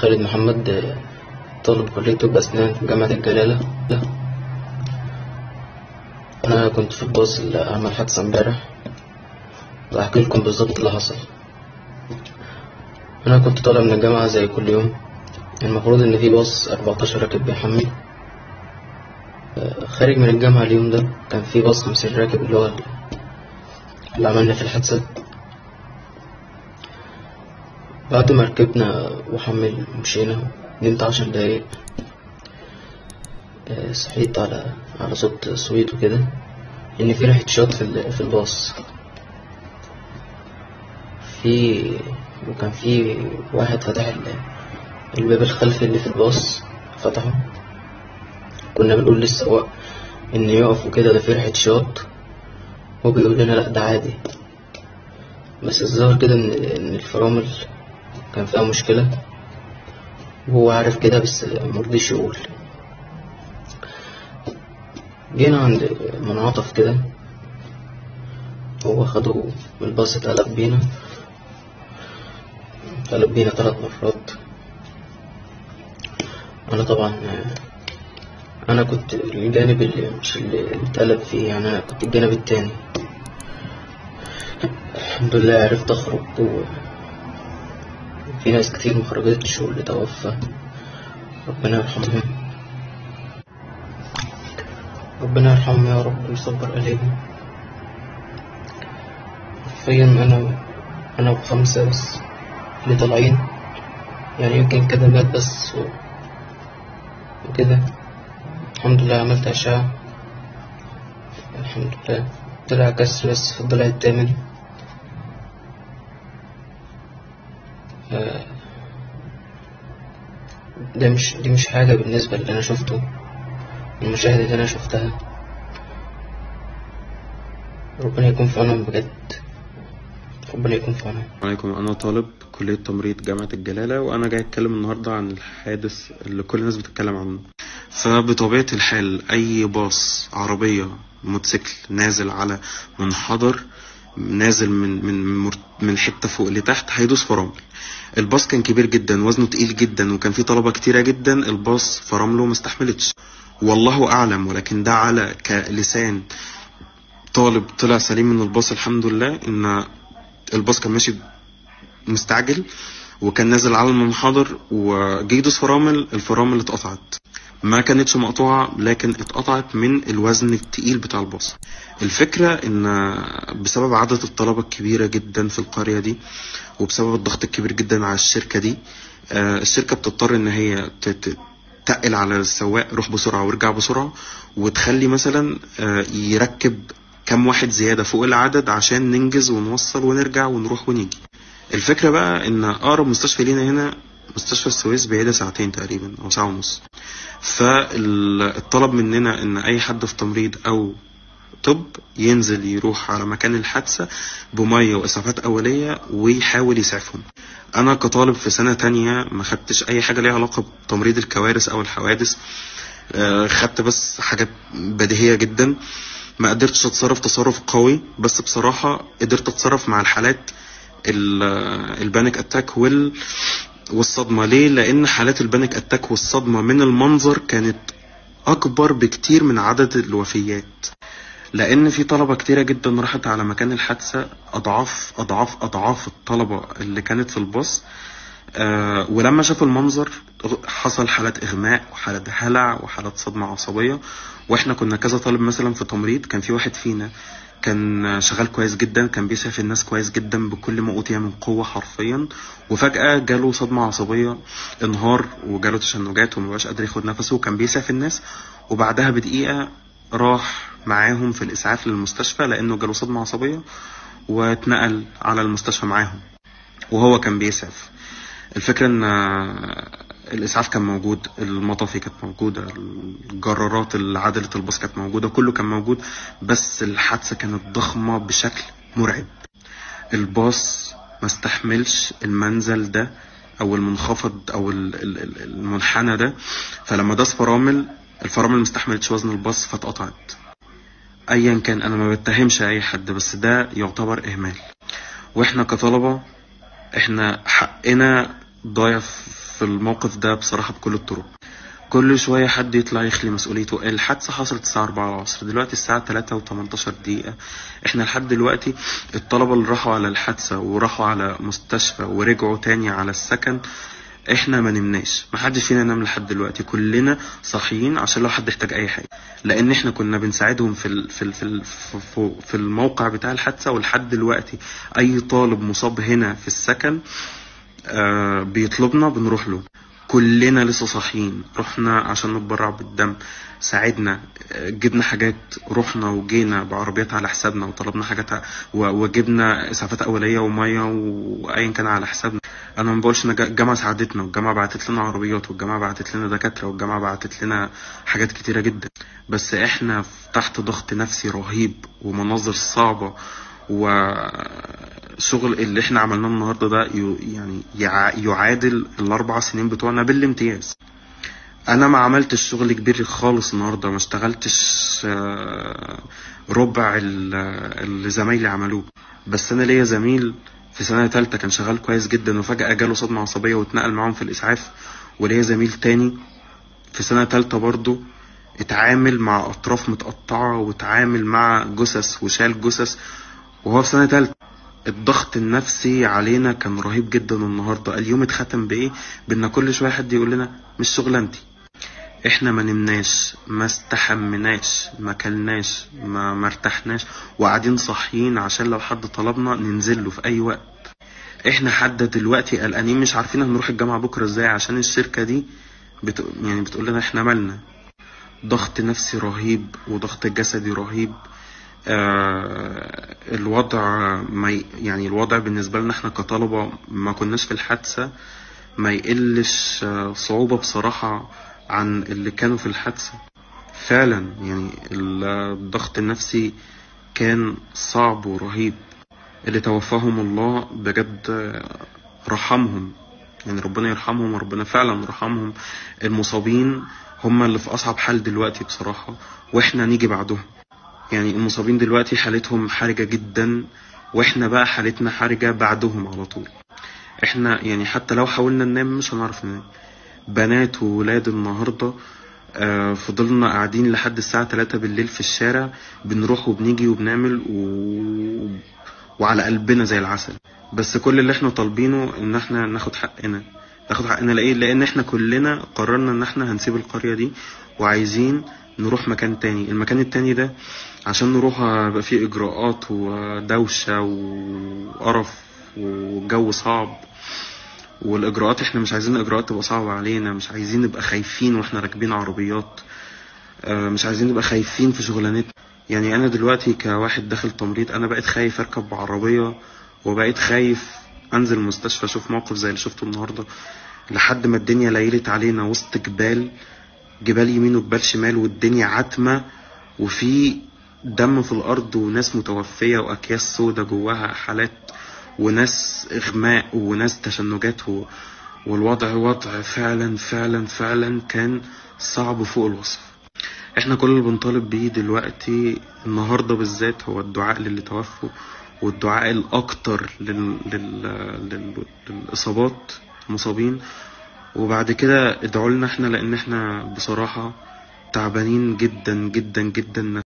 خالد محمد طالب كلية طب أسنان في جامعة الجلالة أنا كنت في الباص اللي عمل حادثة امبارح وأحكي لكم بالظبط اللي حصل أنا كنت طالع من الجامعة زي كل يوم المفروض إن في باص 14 راكب بيحمل خارج من الجامعة اليوم ده كان في باص 50 راكب اللي هو اللي عملنا في الحادثة بعد ما ركبنا وحمل مشينا نمت عشر دقايق صحيت على على صوت صويت وكده إن في ريحة شط في في الباص في وكان في واحد فتح الباب الخلفي اللي في الباص فتحه كنا بنقول للسواق إن يقف وكده ده في ريحة شط هو بيقول لنا لأ ده عادي بس الظاهر كده إن إن الفرامل كان فيها مشكلة وهو عارف كده بس مرضيش يقول جينا عند منعطف كده هو خده الباص اتقلب بينا اتقلب بينا تلات مرات انا طبعا انا كنت الجانب اللي مش اللي اتقلب فيه يعني انا كنت الجانب التاني الحمد لله عرفت اخرج و... في ناس كتير مخرجتش واللي توفى ربنا يرحمهم ربنا يرحمهم يا رب ويصبر قلبهم حرفيا انا انا وخمسة بس اللي طالعين يعني يمكن كده مات بس و... وكده الحمد لله عملت أشعة الحمد لله طلع كسر بس في الضلع التامن ده مش دي مش حاجة بالنسبة اللي أنا شفته المشاهد اللي أنا شفتها ربنا يكون في عونهم بجد ربنا يكون في عونهم عليكم انا طالب كليه تمريض جامعه الجلاله وانا جاي اتكلم النهارده عن الحادث اللي كل الناس بتتكلم عنه فبطبيعه الحال اي باص عربيه موتوسيكل نازل على منحدر نازل من من من حته فوق لتحت هيدوس فرامل الباص كان كبير جدا وزنه تقيل جدا وكان فيه طلبه كتيره جدا الباص فرامله ما استحملتش والله اعلم ولكن ده على كلسان طالب طلع سليم من الباص الحمد لله ان الباص كان ماشي مستعجل وكان نازل على المنحدر وجه يدوس فرامل الفرامل اتقطعت ما كانتش مقطوعة لكن اتقطعت من الوزن التقيل بتاع الباص الفكرة ان بسبب عدد الطلبة الكبيرة جدا في القرية دي وبسبب الضغط الكبير جدا على الشركة دي الشركة بتضطر ان هي تقل على السواق روح بسرعة وارجع بسرعة وتخلي مثلا يركب كم واحد زيادة فوق العدد عشان ننجز ونوصل ونرجع ونروح ونيجي الفكرة بقى ان اقرب مستشفى لينا هنا مستشفى السويس بعيدة ساعتين تقريبا او ساعة ونص فالطلب مننا ان اي حد في تمريض او طب ينزل يروح على مكان الحادثة بمية وإسعافات أولية ويحاول يسعفهم أنا كطالب في سنة تانية ما خدتش أي حاجة ليها علاقة بتمريض الكوارث أو الحوادث خدت بس حاجات بديهية جدا ما قدرتش اتصرف تصرف قوي بس بصراحة قدرت اتصرف مع الحالات البانيك اتاك وال والصدمة ليه لان حالات البانيك اتاك والصدمة من المنظر كانت اكبر بكتير من عدد الوفيات لان في طلبة كتيرة جدا راحت على مكان الحادثة اضعاف اضعاف اضعاف الطلبة اللي كانت في الباص آه ولما شافوا المنظر حصل حالات اغماء وحالات هلع وحالات صدمة عصبية واحنا كنا كذا طالب مثلا في تمريض كان في واحد فينا كان شغال كويس جدا كان بيسعف الناس كويس جدا بكل ما اوتي من قوة حرفيا وفجأة جاله صدمة عصبية انهار وجاله تشنجات ومبقاش قادر ياخد نفسه وكان بيسعف الناس وبعدها بدقيقة راح معاهم في الإسعاف للمستشفى لأنه جاله صدمة عصبية واتنقل على المستشفى معاهم وهو كان بيسعف الفكرة ان الاسعاف كان موجود المطافي كانت موجودة الجرارات اللي عدلة الباص كانت موجودة كله كان موجود بس الحادثة كانت ضخمة بشكل مرعب الباص ما استحملش المنزل ده او المنخفض او المنحنى ده فلما داس فرامل الفرامل ما استحملتش وزن الباص فاتقطعت ايا كان انا ما بتهمش اي حد بس ده يعتبر اهمال واحنا كطلبة احنا حقنا ضايع في الموقف ده بصراحة بكل الطرق كل شوية حد يطلع يخلي مسؤوليته الحادثة حصلت الساعة 4 العصر دلوقتي الساعة 3 و18 دقيقة احنا لحد دلوقتي الطلبة اللي راحوا على الحادثة وراحوا على مستشفى ورجعوا تاني على السكن احنا ما نمناش ما حدش فينا نام لحد دلوقتي كلنا صاحيين عشان لو حد احتاج اي حاجه لان احنا كنا بنساعدهم في ال في ال في ال في- في الموقع بتاع الحادثه ولحد دلوقتي اي طالب مصاب هنا في السكن آه بيطلبنا بنروح له كلنا لسه صاحيين رحنا عشان نتبرع بالدم ساعدنا آه، جبنا حاجات رحنا وجينا بعربيات على حسابنا وطلبنا حاجات ع- و- وجبنا اسعافات اوليه وميه وايا كان على حسابنا انا ما بقولش ان الج- الجامعه ساعدتنا والجامعه بعتت لنا عربيات والجامعه بعتت لنا دكاتره والجامعه بعتت لنا حاجات كتيره جدا بس احنا في- تحت ضغط نفسي رهيب ومناظر صعبه وشغل اللي احنا عملناه النهارده ده ي- يعني يع- يعادل الاربع سنين بتوعنا بالامتياز انا ما عملتش شغل كبير خالص النهارده ما اشتغلتش آه، ربع ال- اللي زمايلي عملوه بس انا ليا زميل في سنه تالتة كان شغال كويس جدا وفجاه جاله صدمه عصبيه واتنقل معاهم في الاسعاف وليا زميل تاني في سنه تالتة برضه اتعامل مع اطراف متقطعه واتعامل مع جثث وشال جثث وهو في سنه تالتة الضغط النفسي علينا كان رهيب جدا النهارده اليوم اتختم بايه بان كل شويه حد يقول لنا مش شغلانتي احنا ما نمناش ما استحمناش ما كلناش ما مرتحناش وقاعدين صاحيين عشان لو حد طلبنا ننزل له في اي وقت احنا حد دلوقتي قلقانين مش عارفين هنروح الجامعه بكره ازاي عشان الشركه دي بت... يعني بتقول لنا احنا مالنا ضغط نفسي رهيب وضغط جسدي رهيب آه الوضع ما ي... يعني الوضع بالنسبه لنا احنا كطلبه ما كناش في الحادثه ما يقلش آه، صعوبه بصراحه عن اللي كانوا في الحادثه فعلا يعني الضغط النفسي كان صعب ورهيب اللي توفاهم الله بجد آه، رحمهم يعني ربنا يرحمهم وربنا فعلا رحمهم المصابين هم اللي في أصعب حال دلوقتي بصراحة وإحنا نيجي بعدهم يعني المصابين دلوقتي حالتهم حرجة جدا وإحنا بقى حالتنا حرجة بعدهم على طول إحنا يعني حتى لو حاولنا ننام مش هنعرف ننام بنات وولاد النهاردة آه، فضلنا قاعدين لحد الساعة 3 بالليل في الشارع بنروح وبنيجي وبنعمل و... وعلى قلبنا زي العسل بس كل اللي احنا طالبينه ان احنا ناخد حقنا ناخد حقنا لإيه؟ لان احنا كلنا قررنا ان احنا هنسيب القرية دي وعايزين نروح مكان تاني المكان التاني ده عشان نروح هيبقى فيه اجراءات ودوشة وقرف وجو صعب والاجراءات احنا مش عايزين الاجراءات تبقى صعبة علينا مش عايزين نبقى خايفين واحنا راكبين عربيات آه، مش عايزين نبقى خايفين في شغلانتنا يعني انا دلوقتي كواحد داخل تمريض انا بقيت خايف اركب بعربية وبقيت خايف انزل المستشفى اشوف موقف زي اللي شفته النهارده لحد ما الدنيا ليلت علينا وسط جبال جبال يمين وجبال شمال والدنيا عتمة وفي دم في الارض وناس متوفية واكياس سودة جواها حالات وناس اغماء وناس تشنجات و... والوضع وضع فعلا فعلا فعلا كان صعب فوق الوصف احنا كل اللي بنطالب بيه دلوقتي النهارده بالذات هو الدعاء للي توفوا والدعاء الاكتر لل... لل... لل... للاصابات المصابين وبعد كده ادعوا لنا احنا لان احنا بصراحه تعبانين جدا جدا جدا